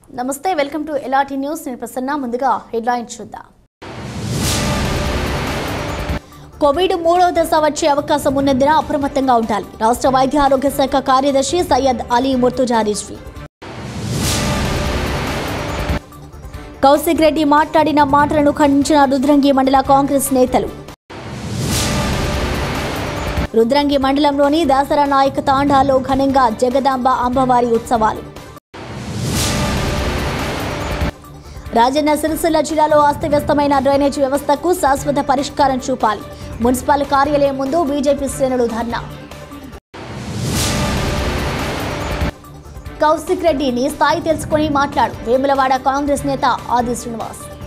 నమస్తే welcome to ఎలాటి news నేను ప్రసన్న ముందుగా హెడ్లైన్స్ చూద్దాం కోవిడ్ మూడో దశ వచ్చే అవకాశం ఉన్నందున అప్రమత్తంగా ఉండాలి రాష్ట్ర వైద్య ఆరోగ్య శాఖ కార్యదర్శి సయ్యద్ అలీ ముర్తుజారిజ్వి కౌశిక్ రెడ్డి మాట్లాడిన మాటలను ఖండించిన రుద్రంగి మండల కాంగ్రెస్ నేతలు రుద్రంగి మండలంలోని దాసరా నాయక్ తాండాలో ఘనంగా జగదాంబ అమ్మవారి ఉత్సవాలు రాజన్న సిరిసిల్ల జిల్లాలో అస్తవ్యస్తమైన డ్రైనేజ్ వ్యవస్థకు శాశ్వత పరిష్కారం చూపాలి మున్సిపల్ కార్యాలయం ముందు బీజేపీ శ్రేణులు ధర్నా కౌశిక్ రెడ్డి నీ స్థాయి తెలుసుకొని మాట్లాడు వేములవాడ కాంగ్రెస్ నేత ఆది శ్రీనివాస్